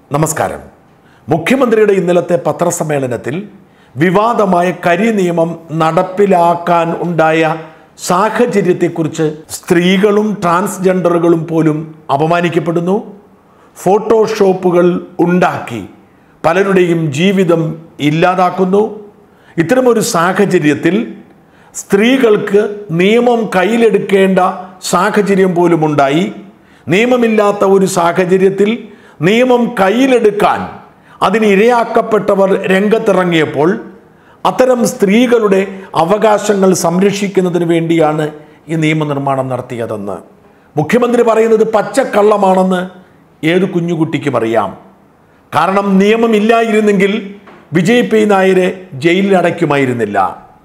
നമസ്കാരം മുഖ്യമന്ത്രിയുടെ ഇന്നലത്തെ പത്രസമ്മേളനത്തിൽ വിവാദമായ കരി നിയമം നടപ്പിലാക്കാൻ ഉണ്ടായ സാഹചര്യത്തെക്കുറിച്ച് സ്ത്രീകളും ട്രാൻസ്ജെൻഡറുകളും പോലും അപമാനിക്കപ്പെടുന്നു ഫോട്ടോഷോപ്പുകൾ ഉണ്ടാക്കി പലരുടെയും ജീവിതം ഇല്ലാതാക്കുന്നു ഇത്തരമൊരു സാഹചര്യത്തിൽ സ്ത്രീകൾക്ക് നിയമം കയ്യിലെടുക്കേണ്ട സാഹചര്യം പോലും ഉണ്ടായി നിയമമില്ലാത്ത ഒരു സാഹചര്യത്തിൽ നിയമം കയ്യിലെടുക്കാൻ അതിന് ഇരയാക്കപ്പെട്ടവർ രംഗത്തിറങ്ങിയപ്പോൾ അത്തരം സ്ത്രീകളുടെ അവകാശങ്ങൾ സംരക്ഷിക്കുന്നതിന് വേണ്ടിയാണ് ഈ നിയമനിർമ്മാണം നടത്തിയതെന്ന് മുഖ്യമന്ത്രി പറയുന്നത് പച്ചക്കള്ളമാണെന്ന് ഏത് കുഞ്ഞുകുട്ടിക്കും അറിയാം കാരണം നിയമമില്ലായിരുന്നെങ്കിൽ വിജയ് പി നായരെ ജയിലിൽ അടയ്ക്കുമായിരുന്നില്ല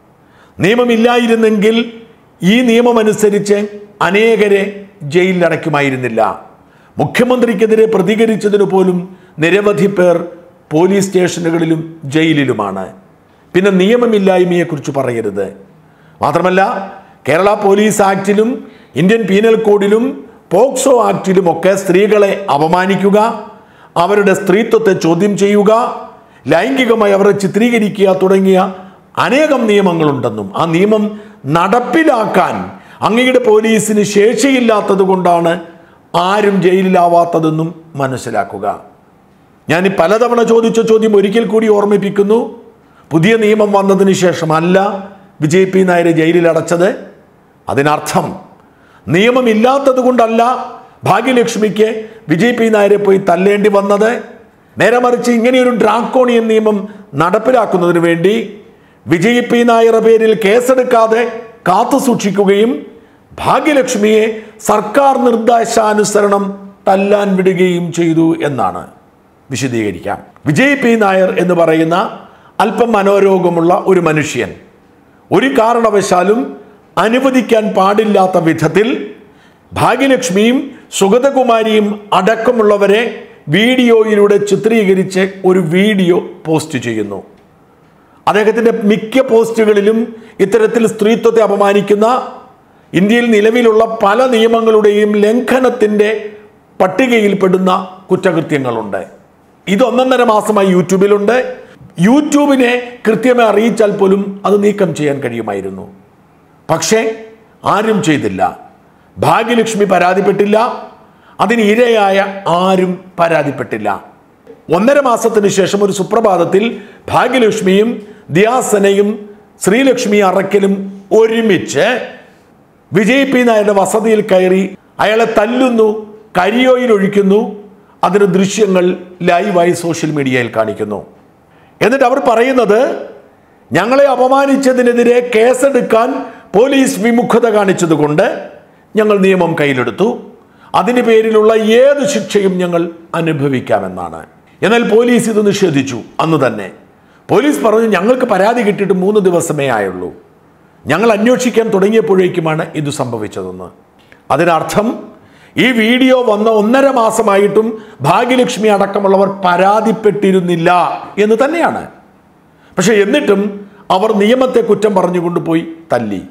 നിയമമില്ലായിരുന്നെങ്കിൽ ഈ നിയമമനുസരിച്ച് അനേകരെ ജയിലിൽ അടയ്ക്കുമായിരുന്നില്ല മുഖ്യമന്ത്രിക്കെതിരെ പ്രതികരിച്ചതിന് പോലും നിരവധി പേർ പോലീസ് സ്റ്റേഷനുകളിലും ജയിലിലുമാണ് പിന്നെ നിയമമില്ലായ്മയെക്കുറിച്ച് പറയരുത് മാത്രമല്ല കേരള പോലീസ് ആക്ടിലും ഇന്ത്യൻ പീനൽ കോഡിലും പോക്സോ ആക്ടിലുമൊക്കെ സ്ത്രീകളെ അപമാനിക്കുക അവരുടെ സ്ത്രീത്വത്തെ ചോദ്യം ചെയ്യുക ലൈംഗികമായി അവരെ ചിത്രീകരിക്കുക തുടങ്ങിയ അനേകം നിയമങ്ങളുണ്ടെന്നും ആ നിയമം നടപ്പിലാക്കാൻ അങ്ങയുടെ പോലീസിന് ശേഷിയില്ലാത്തത് കൊണ്ടാണ് ആരും ജയിലിലാവാത്തതെന്നും മനസ്സിലാക്കുക ഞാൻ ഈ പലതവണ ചോദിച്ച ചോദ്യം ഒരിക്കൽ കൂടി ഓർമ്മിപ്പിക്കുന്നു പുതിയ നിയമം വന്നതിന് ശേഷമല്ല വിജയ് പി നായരെ ജയിലിൽ അടച്ചത് അതിനർത്ഥം നിയമമില്ലാത്തത് കൊണ്ടല്ല ഭാഗ്യലക്ഷ്മിക്ക് വിജയ് പി നായരെ പോയി തല്ലേണ്ടി വന്നത് നേരെ മറിച്ച് ഇങ്ങനെയൊരു ഡ്രാക്കോണിയൻ നിയമം നടപ്പിലാക്കുന്നതിന് വേണ്ടി വിജയ് പി നായരുടെ പേരിൽ കേസെടുക്കാതെ കാത്തു സൂക്ഷിക്കുകയും ഭാഗ്യലക്ഷ്മിയെ സർക്കാർ നിർദ്ദേശാനുസരണം തല്ലാൻ വിടുകയും ചെയ്തു എന്നാണ് വിശദീകരിക്കാം വിജയ് പി നായർ എന്ന് പറയുന്ന അല്പം മനോരോഗമുള്ള ഒരു മനുഷ്യൻ ഒരു കാരണവശാലും അനുവദിക്കാൻ പാടില്ലാത്ത വിധത്തിൽ ഭാഗ്യലക്ഷ്മിയും സുഗതകുമാരിയും അടക്കമുള്ളവരെ വീഡിയോയിലൂടെ ചിത്രീകരിച്ച് ഒരു വീഡിയോ പോസ്റ്റ് ചെയ്യുന്നു അദ്ദേഹത്തിൻ്റെ മിക്ക പോസ്റ്റുകളിലും ഇത്തരത്തിൽ സ്ത്രീത്വത്തെ അപമാനിക്കുന്ന ഇന്ത്യയിൽ നിലവിലുള്ള പല നിയമങ്ങളുടെയും ലംഘനത്തിൻ്റെ പട്ടികയിൽപ്പെടുന്ന കുറ്റകൃത്യങ്ങളുണ്ട് ഇത് ഒന്നൊന്നര മാസമായി യൂട്യൂബിലുണ്ട് യൂട്യൂബിനെ കൃത്യമായി അറിയിച്ചാൽ പോലും അത് നീക്കം ചെയ്യാൻ കഴിയുമായിരുന്നു പക്ഷേ ആരും ചെയ്തില്ല ഭാഗ്യലക്ഷ്മി പരാതിപ്പെട്ടില്ല അതിന് ഇരയായ ആരും പരാതിപ്പെട്ടില്ല ഒന്നര മാസത്തിന് ശേഷം ഒരു സുപ്രഭാതത്തിൽ ഭാഗ്യലക്ഷ്മിയും ദിയാസനയും ശ്രീലക്ഷ്മി അറക്കലും ഒരുമിച്ച് വിജയ് പി നായരുടെ വസതിയിൽ കയറി അയാളെ തല്ലുന്നു കരിയോയിൽ ഒഴിക്കുന്നു അതിന് ദൃശ്യങ്ങൾ ലൈവായി സോഷ്യൽ മീഡിയയിൽ കാണിക്കുന്നു എന്നിട്ട് അവർ പറയുന്നത് ഞങ്ങളെ അപമാനിച്ചതിനെതിരെ കേസെടുക്കാൻ പോലീസ് വിമുഖത കാണിച്ചതുകൊണ്ട് ഞങ്ങൾ നിയമം കയ്യിലെടുത്തു അതിന് പേരിലുള്ള ഏത് ശിക്ഷയും ഞങ്ങൾ അനുഭവിക്കാമെന്നാണ് എന്നാൽ പോലീസ് ഇത് നിഷേധിച്ചു അന്ന് തന്നെ പോലീസ് പറഞ്ഞു ഞങ്ങൾക്ക് പരാതി കിട്ടിയിട്ട് മൂന്ന് ദിവസമേ ആയുള്ളൂ ഞങ്ങൾ അന്വേഷിക്കാൻ തുടങ്ങിയപ്പോഴേക്കുമാണ് ഇത് സംഭവിച്ചതെന്ന് അതിനർത്ഥം ഈ വീഡിയോ വന്ന ഒന്നര മാസമായിട്ടും ഭാഗ്യലക്ഷ്മി അടക്കമുള്ളവർ പരാതിപ്പെട്ടിരുന്നില്ല എന്ന് തന്നെയാണ് പക്ഷെ എന്നിട്ടും അവർ നിയമത്തെ കുറ്റം പറഞ്ഞുകൊണ്ട് പോയി തല്ലി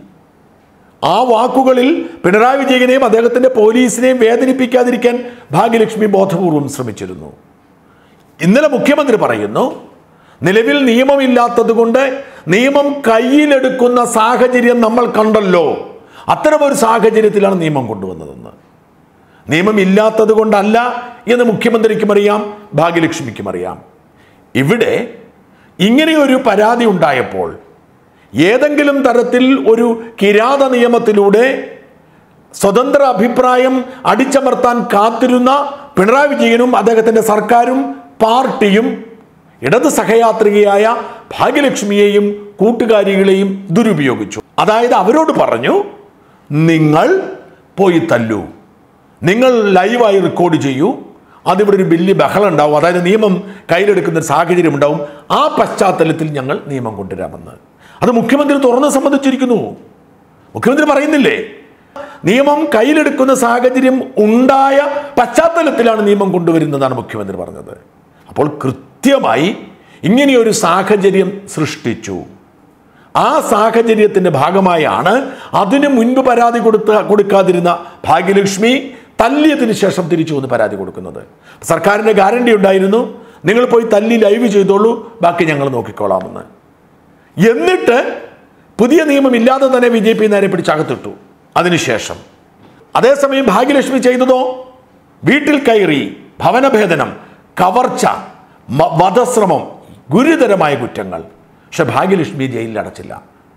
ആ വാക്കുകളിൽ പിണറായി വിജയനെയും അദ്ദേഹത്തിന്റെ പോലീസിനെയും വേദനിപ്പിക്കാതിരിക്കാൻ ഭാഗ്യലക്ഷ്മി ബോധപൂർവം ശ്രമിച്ചിരുന്നു ഇന്നലെ മുഖ്യമന്ത്രി പറയുന്നു നിലവിൽ നിയമമില്ലാത്തത് കൊണ്ട് നിയമം കയ്യിലെടുക്കുന്ന സാഹചര്യം നമ്മൾ കണ്ടല്ലോ അത്തരമൊരു സാഹചര്യത്തിലാണ് നിയമം കൊണ്ടുവന്നതെന്ന് നിയമം ഇല്ലാത്തത് കൊണ്ടല്ല എന്ന് മുഖ്യമന്ത്രിക്കും അറിയാം ഭാഗ്യലക്ഷ്മിക്കും അറിയാം ഇവിടെ ഇങ്ങനെയൊരു പരാതി ഉണ്ടായപ്പോൾ ഏതെങ്കിലും തരത്തിൽ ഒരു കിരാത നിയമത്തിലൂടെ സ്വതന്ത്ര അഭിപ്രായം അടിച്ചമർത്താൻ കാത്തിരുന്ന പിണറായി വിജയനും അദ്ദേഹത്തിന്റെ സർക്കാരും പാർട്ടിയും ഇടത് സഹയാത്രികയായ ഭാഗ്യലക്ഷ്മിയെയും കൂട്ടുകാരികളെയും ദുരുപയോഗിച്ചു അതായത് അവരോട് പറഞ്ഞു നിങ്ങൾ പോയി തല്ലൂ നിങ്ങൾ ലൈവായി റെക്കോർഡ് ചെയ്യൂ അതിവിടെ ഒരു വലിയ ബഹളം ഉണ്ടാവും അതായത് നിയമം കയ്യിലെടുക്കുന്ന ഒരു സാഹചര്യം ഉണ്ടാവും ആ പശ്ചാത്തലത്തിൽ ഞങ്ങൾ നിയമം കൊണ്ടുവരാമെന്ന് അത് മുഖ്യമന്ത്രി തുറന്ന് സമ്മതിച്ചിരിക്കുന്നു മുഖ്യമന്ത്രി പറയുന്നില്ലേ നിയമം കയ്യിലെടുക്കുന്ന സാഹചര്യം ഉണ്ടായ പശ്ചാത്തലത്തിലാണ് നിയമം കൊണ്ടുവരുന്നതാണ് മുഖ്യമന്ത്രി പറഞ്ഞത് അപ്പോൾ കൃത്യമായി ഇങ്ങനെയൊരു സാഹചര്യം സൃഷ്ടിച്ചു ആ സാഹചര്യത്തിന്റെ ഭാഗമായാണ് അതിനു മുൻപ് പരാതി കൊടുത്ത കൊടുക്കാതിരുന്ന ഭാഗ്യലക്ഷ്മി തല്ലിയതിനു ശേഷം തിരിച്ചു വന്ന് പരാതി കൊടുക്കുന്നത് സർക്കാരിൻ്റെ ഗ്യാരണ്ടി ഉണ്ടായിരുന്നു നിങ്ങൾ പോയി തല്ലി ലൈവ് ചെയ്തോളൂ ബാക്കി ഞങ്ങൾ നോക്കിക്കോളാമെന്ന് എന്നിട്ട് പുതിയ നിയമം ഇല്ലാതെ തന്നെ ബി ജെ പി നേരെ പിടിച്ചകത്തിട്ടു അതിനുശേഷം അതേസമയം ഭാഗ്യലക്ഷ്മി ചെയ്തതോ വീട്ടിൽ കയറി ഭവനഭേദനം കവർച്ച മ- വധശ്രമം ഗുരുതരമായ കുറ്റങ്ങൾ പക്ഷെ ഭാഗ്യലക്ഷ്മി ജയിലിൽ അടച്ചില്ല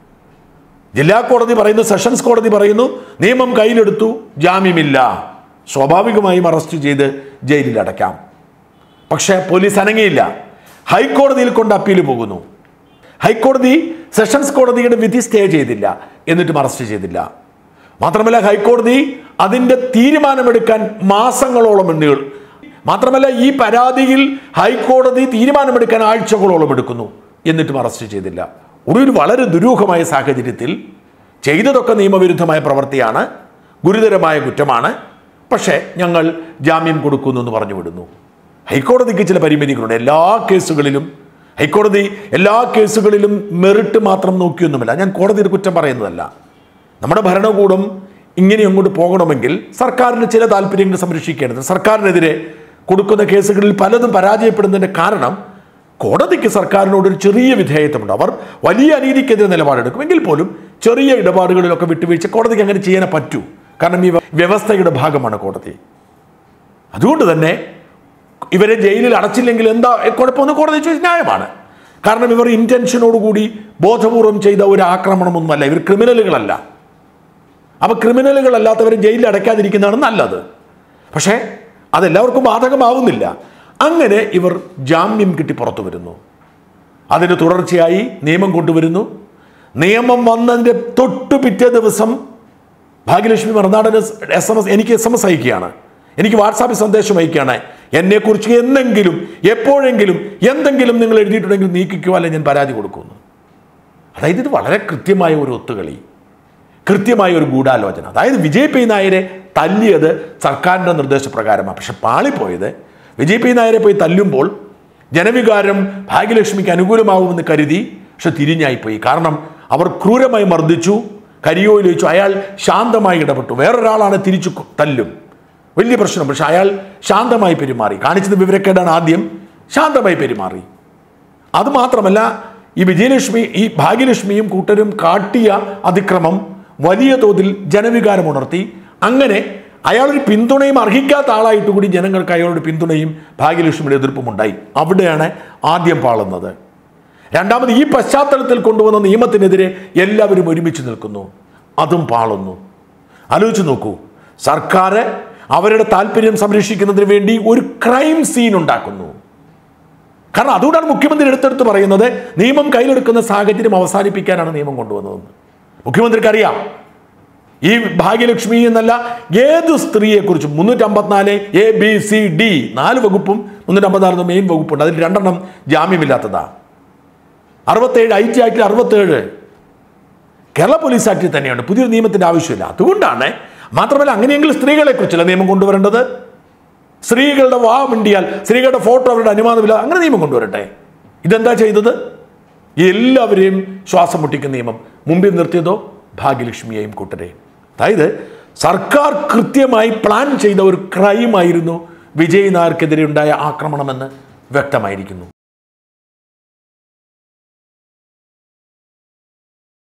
ജില്ലാ കോടതി പറയുന്നു സെഷൻസ് കോടതി പറയുന്നു നിയമം കയ്യിലെടുത്തു ജാമ്യമില്ല സ്വാഭാവികമായും അറസ്റ്റ് ചെയ്ത് ജയിലിൽ അടയ്ക്കാം പക്ഷേ പോലീസ് അനങ്ങിയില്ല ഹൈക്കോടതിയിൽ കൊണ്ട് അപ്പീൽ പോകുന്നു ഹൈക്കോടതി സെഷൻസ് കോടതിയുടെ വിധി സ്റ്റേ ചെയ്തില്ല എന്നിട്ടും അറസ്റ്റ് ചെയ്തില്ല മാത്രമല്ല ഹൈക്കോടതി അതിൻ്റെ തീരുമാനമെടുക്കാൻ മാസങ്ങളോളം നീൾ മാത്രമല്ല ഈ പരാതിയിൽ ഹൈക്കോടതി തീരുമാനമെടുക്കാൻ ആഴ്ചകളോളം എടുക്കുന്നു എന്നിട്ടും അറസ്റ്റ് ചെയ്തില്ല ഒടുവിൽ വളരെ ദുരൂഹമായ സാഹചര്യത്തിൽ ചെയ്തതൊക്കെ നിയമവിരുദ്ധമായ പ്രവൃത്തിയാണ് ഗുരുതരമായ കുറ്റമാണ് പക്ഷേ ഞങ്ങൾ ജാമ്യം കൊടുക്കുന്നു എന്ന് പറഞ്ഞു വിടുന്നു ഹൈക്കോടതിക്ക് ചില പരിമിതികളുണ്ട് എല്ലാ കേസുകളിലും ഹൈക്കോടതി എല്ലാ കേസുകളിലും മെറിറ്റ് മാത്രം നോക്കിയൊന്നുമില്ല ഞാൻ കോടതിയുടെ കുറ്റം പറയുന്നതല്ല നമ്മുടെ ഭരണകൂടം ഇങ്ങനെ അങ്ങോട്ട് പോകണമെങ്കിൽ സർക്കാരിന് ചില താല്പര്യങ്ങൾ സംരക്ഷിക്കേണ്ടത് സർക്കാരിനെതിരെ കൊടുക്കുന്ന കേസുകളിൽ പലതും പരാജയപ്പെടുന്നതിൻ്റെ കാരണം കോടതിക്ക് സർക്കാരിനോട് ഒരു ചെറിയ വിധേയത്വമുണ്ട് അവർ വലിയ അനീതിക്കെതിരെ നിലപാടെടുക്കും എങ്കിൽ പോലും ചെറിയ ഇടപാടുകളിലൊക്കെ വിട്ടുവീഴ്ച കോടതിക്ക് അങ്ങനെ ചെയ്യാനേ പറ്റൂ കാരണം ഈ വ്യവസ്ഥയുടെ ഭാഗമാണ് കോടതി അതുകൊണ്ട് തന്നെ ഇവരെ ജയിലിൽ അടച്ചില്ലെങ്കിൽ എന്താ കുഴപ്പമെന്ന് കോടതി ചോദിച്ച ന്യായമാണ് കാരണം ഇവർ ഇന്റൻഷനോടുകൂടി ബോധപൂർവം ചെയ്ത ഒരു ആക്രമണമൊന്നുമല്ല ഇവർ ക്രിമിനലുകളല്ല അപ്പോൾ ക്രിമിനലുകളല്ലാത്തവരെ ജയിലിൽ അടയ്ക്കാതിരിക്കുന്നതാണ് നല്ലത് പക്ഷേ അതെല്ലാവർക്കും ബാധകമാവുന്നില്ല അങ്ങനെ ഇവർ ജാമ്യം കിട്ടി പുറത്തു വരുന്നു അതിന് തുടർച്ചയായി നിയമം കൊണ്ടുവരുന്നു നിയമം വന്നതിൻ്റെ തൊട്ടു പിറ്റേ ദിവസം ഭാഗ്യലക്ഷ്മി മറുനാടന് എസ് എം എസ് എനിക്ക് എസ് എം എസ് അയക്കുകയാണ് എനിക്ക് വാട്സാപ്പിൽ സന്ദേശം അയക്കുകയാണ് എന്നെക്കുറിച്ച് എന്തെങ്കിലും എപ്പോഴെങ്കിലും എന്തെങ്കിലും നിങ്ങൾ എഴുതിയിട്ടുണ്ടെങ്കിൽ നീക്കിക്കോ അല്ലെങ്കിൽ ഞാൻ പരാതി കൊടുക്കുന്നു അതായത് ഇത് വളരെ കൃത്യമായ ഒരു ഒത്തുകളി കൃത്യമായ ഒരു ഗൂഢാലോചന അതായത് വിജയ് പി നായരെ തല്ലിയത് സർക്കാരിൻ്റെ നിർദ്ദേശപ്രകാരമാണ് പക്ഷെ പാളിപ്പോയത് വിജയ് പി നായരെ പോയി തല്ലുമ്പോൾ ജനവികാരം ഭാഗ്യലക്ഷ്മിക്ക് അനുകൂലമാവുമെന്ന് കരുതി പക്ഷെ തിരിഞ്ഞായിപ്പോയി കാരണം അവർ ക്രൂരമായി മർദ്ദിച്ചു കരിയോയിൽ വെച്ചു അയാൾ ശാന്തമായി ഇടപെട്ടു വേറൊരാളാണ് തിരിച്ചു കൊ- തല്ലും വലിയ പ്രശ്നം പക്ഷെ അയാൾ ശാന്തമായി പെരുമാറി കാണിച്ചത് വിവരക്കേടാണ് ആദ്യം ശാന്തമായി പെരുമാറി അതുമാത്രമല്ല ഈ വിജയലക്ഷ്മി ഈ ഭാഗ്യലക്ഷ്മിയും കൂട്ടരും കാട്ടിയ അതിക്രമം വലിയ തോതിൽ ജനവികാരം ഉണർത്തി അങ്ങനെ അയാളൊരു പിന്തുണയും അർഹിക്കാത്ത ആളായിട്ട് കൂടി ജനങ്ങൾക്ക് അയാളുടെ പിന്തുണയും ഭാഗ്യലക്ഷ്മിയുടെ എതിർപ്പും ഉണ്ടായി അവിടെയാണ് ആദ്യം പാളുന്നത് രണ്ടാമത് ഈ പശ്ചാത്തലത്തിൽ കൊണ്ടുവന്ന നിയമത്തിനെതിരെ എല്ലാവരും ഒരുമിച്ച് നിൽക്കുന്നു അതും പാളുന്നു ആലോചിച്ച് നോക്കൂ സർക്കാർ അവരുടെ താല്പര്യം സംരക്ഷിക്കുന്നതിന് വേണ്ടി ഒരു ക്രൈം സീൻ ഉണ്ടാക്കുന്നു കാരണം അതുകൊണ്ടാണ് മുഖ്യമന്ത്രി എടുത്തെടുത്ത് പറയുന്നത് നിയമം കയ്യിലെടുക്കുന്ന സാഹചര്യം അവസാനിപ്പിക്കാനാണ് നിയമം കൊണ്ടുവന്നതെന്ന് മുഖ്യമന്ത്രിക്ക് അറിയാം ഈ ഭാഗ്യലക്ഷ്മി എന്നല്ല ഏത് സ്ത്രീയെക്കുറിച്ചും മുന്നൂറ്റി അമ്പത്തിനാല് എ ബി സി ഡി നാല് വകുപ്പും മുന്നൂറ്റി അമ്പത്തിനാല് മെയിൻ വകുപ്പുണ്ട് അതിൽ രണ്ടെണ്ണം ജാമ്യമില്ലാത്തതാ അറുപത്തേഴ് ഐ ടി ആക്ടിൽ അറുപത്തേഴ് കേരള പോലീസ് ആക്ടിൽ തന്നെയുണ്ട് പുതിയൊരു നിയമത്തിന്റെ ആവശ്യമില്ല അതുകൊണ്ടാണ് മാത്രമല്ല അങ്ങനെയെങ്കിൽ സ്ത്രീകളെ കുറിച്ചുള്ള നിയമം കൊണ്ടുവരേണ്ടത് സ്ത്രീകളുടെ വാ മിണ്ടിയാൽ സ്ത്രീകളുടെ ഫോട്ടോ അവരുടെ അനുവാദമില്ല അങ്ങനെ നിയമം കൊണ്ടുവരട്ടെ ഇതെന്താ ചെയ്തത് എല്ലാവരെയും ശ്വാസം മുട്ടിക്കുന്ന നിയമം മുമ്പിൽ നിർത്തിയതോ ഭാഗ്യലക്ഷ്മിയെയും കൂട്ടരെയും അതായത് സർക്കാർ കൃത്യമായി പ്ലാൻ ചെയ്ത ഒരു ക്രൈമായിരുന്നു വിജയ് നായർക്കെതിരെ ഉണ്ടായ ആക്രമണമെന്ന് വ്യക്തമായിരിക്കുന്നു